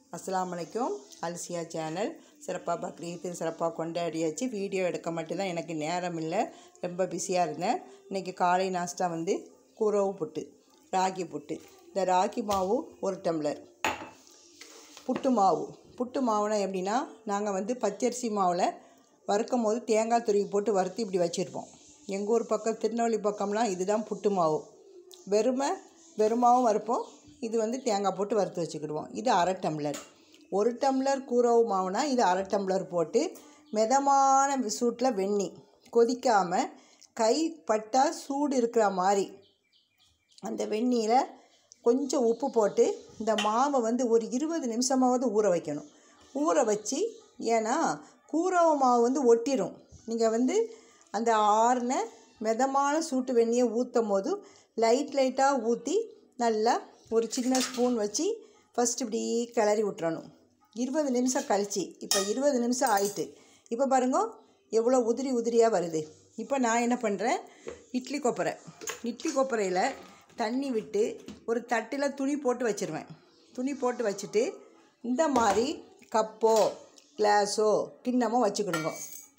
அஸ்ஸலாமு அலைக்கும் அல்சியா சேனல் சிறப்பாக பக்ரீத்து சிறப்பாக கொண்டாடியாச்சு வீடியோ எடுக்க மட்டும்தான் எனக்கு நேரம் இல்லை ரொம்ப பிஸியாக இருந்தேன் இன்றைக்கி காலை நாஸ்டா வந்து குறவு புட்டு ராகி புட்டு இந்த ராகி மாவு ஒரு டம்ளர் புட்டு மாவு புட்டு மாவுனா எப்படின்னா நாங்கள் வந்து பச்சரிசி மாவில் வறுக்கும் போது தேங்காய் துருவி போட்டு வறுத்து இப்படி வச்சுருப்போம் எங்கள் ஊர் பக்கம் திருநெல்வேலி பக்கம்லாம் இதுதான் புட்டு மாவு வெறுமை வெறுமாவும் வறுப்போம் இது வந்து தேங்காய் போட்டு வறுத்து வச்சுக்கிடுவோம் இது அரை டம்ளர் ஒரு டம்ளர் கூரவு மாவுனா இது அரை டம்ளர் போட்டு மிதமான சூட்டில் வெந்நி கொதிக்காமல் கை பட்டா சூடு இருக்கிற மாதிரி அந்த வெந்நீரை கொஞ்சம் உப்பு போட்டு இந்த மாவை வந்து ஒரு இருபது நிமிஷமாவது ஊற வைக்கணும் ஊற வச்சு ஏன்னா கூரவு மாவு வந்து ஒட்டிடும் நீங்கள் வந்து அந்த ஆறின மிதமான சூட்டு வெந்நியை ஊற்றும் போது லைட் லைட்டாக ஊற்றி நல்லா ஒரு சின்ன ஸ்பூன் வச்சு ஃபஸ்ட்டு இப்படி கிளறி விட்டுறணும் இருபது நிமிஷம் கழிச்சு இப்போ இருபது நிமிஷம் ஆயிட்டு இப்போ பாருங்க எவ்வளோ உதிரி உதிரியாக வருது இப்போ நான் என்ன பண்ணுறேன் இட்லி கொப்பரை இட்லி கொப்பரையில் தண்ணி விட்டு ஒரு தட்டில் துணி போட்டு வச்சுருவேன் துணி போட்டு வச்சுட்டு இந்த மாதிரி கப்போ கிளாஸோ கிண்ணமோ வச்சுக்கிடுங்க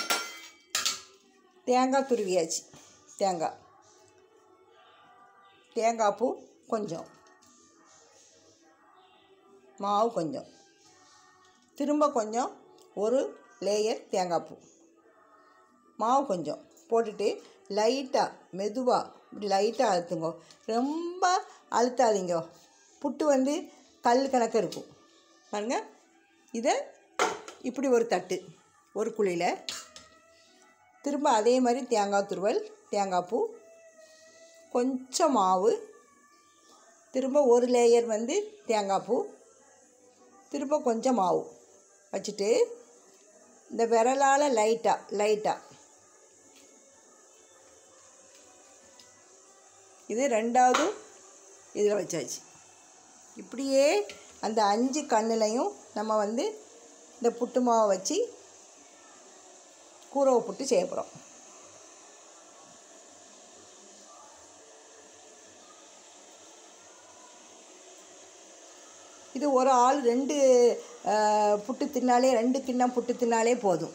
தேங்காய் துருவியாச்சு தேங்காய் தேங்காய் பூ கொஞ்சம் மாவு கொஞ்சம் திரும்ப கொஞ்சம் ஒரு லேயர் தேங்காய் பூ மாவு கொஞ்சம் போட்டுட்டு லைட்டாக மெதுவாக இப்படி லைட்டாக அழுத்துங்க ரொம்ப அழுத்தாதீங்க புட்டு வந்து கல் கணக்கு இருக்கும் பாருங்க இதை இப்படி ஒரு தட்டு ஒரு குழியில் திரும்ப அதே மாதிரி தேங்காய் துருவல் தேங்காய் பூ கொஞ்சம் மாவு திரும்ப ஒரு லேயர் வந்து தேங்காய் பூ திரும்ப கொஞ்சம் மாவு வச்சுட்டு இந்த விரலால் லைட்டாக லைட்டாக இது ரெண்டாவது இதில் வச்சாச்சு இப்படியே அந்த அஞ்சு கண்ணுலையும் நம்ம வந்து இந்த புட்டு மாவை வச்சு கூரவை புட்டு செய்ய போகிறோம் இது ஒரு ஆள் ரெண்டு அஹ், புட்டு தின்னாலே ரெண்டு கிண்ணம் புட்டு தின்னாலே போதும்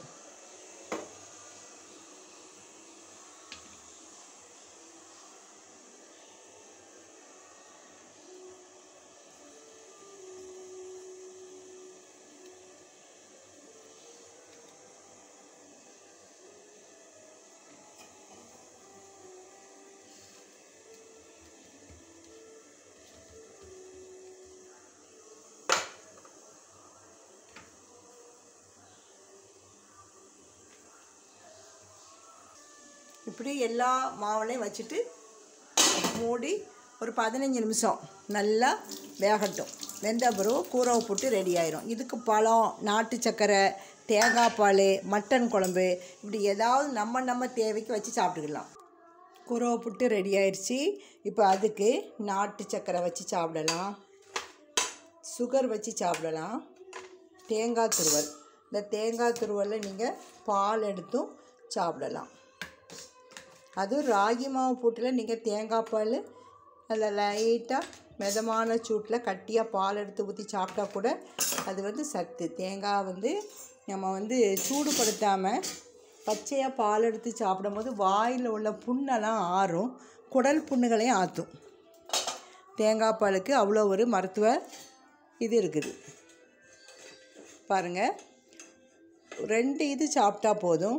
இப்படி எல்லா மாவுலையும் வச்சுட்டு மூடி ஒரு பதினஞ்சு நிமிஷம் நல்லா வேகட்டும் வெந்த பிறகு கூரவை போட்டு ரெடி ஆயிரும் இதுக்கு பழம் நாட்டு சக்கரை தேங்காய் பால் மட்டன் குழம்பு இப்படி ஏதாவது நம்ம நம்ம தேவைக்கு வச்சு சாப்பிட்டுக்கலாம் கூரவை புட்டு ரெடி ஆயிடுச்சு இப்போ அதுக்கு நாட்டு சக்கரை வச்சு சாப்பிடலாம் சுகர் வச்சு சாப்பிடலாம் தேங்காய் துருவல் இந்த தேங்காய் துருவலில் நீங்கள் பால் எடுத்தும் சாப்பிடலாம் அதுவும் ராகி மாவு புட்டில் நீங்கள் தேங்காய் பால் அதில் லைட்டாக மிதமான சூட்டில் கட்டியாக பால் எடுத்து ஊற்றி சாப்பிட்டா கூட அது வந்து சத்து தேங்காய் வந்து நம்ம வந்து சூடுபடுத்தாமல் பச்சையாக பால் எடுத்து சாப்பிடும்போது வாயில் உள்ள புண்ணெல்லாம் ஆறும் குடல் புண்ணுகளையும் ஆற்றும் தேங்காய் பாலுக்கு அவ்வளோ ஒரு மருத்துவ இது இருக்குது பாருங்கள் ரெண்டு இது சாப்பிட்டா போதும்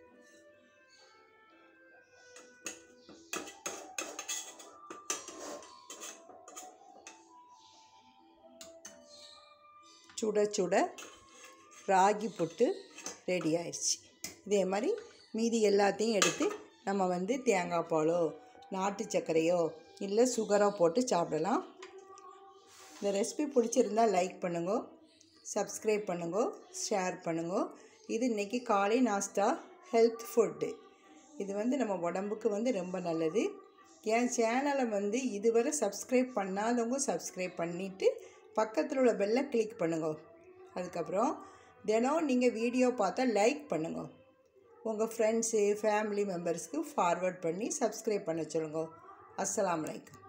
சுட சுட ராகி புட்டு ரெடி ஆயிடுச்சு இதே மாதிரி மீதி எல்லாத்தையும் எடுத்து நம்ம வந்து தேங்காய் பாலோ நாட்டு சர்க்கரையோ இல்லை சுகரோ போட்டு சாப்பிடலாம் இந்த ரெசிபி பிடிச்சிருந்தா லைக் பண்ணுங்க சப்ஸ்கிரைப் பண்ணுங்க ஷேர் பண்ணுங்க இது இன்றைக்கி காலை நாஸ்டா ஹெல்த் ஃபுட்டு இது வந்து நம்ம உடம்புக்கு வந்து ரொம்ப நல்லது என் சேனலை வந்து இதுவரை சப்ஸ்கிரைப் பண்ணாதவங்க சப்ஸ்கிரைப் பண்ணிவிட்டு பக்கத்தில் உள்ள பெல்லை கிளிக் பண்ணுங்க அதுக்கப்புறம் தினம் நீங்கள் வீடியோ பார்த்தா லைக் பண்ணுங்க உங்கள் ஃப்ரெண்ட்ஸு ஃபேமிலி மெம்பர்ஸ்க்கு ஃபார்வர்ட் பண்ணி சப்ஸ்கிரைப் பண்ண சொல்லுங்க அஸ்ஸலாமு அலைக்கும்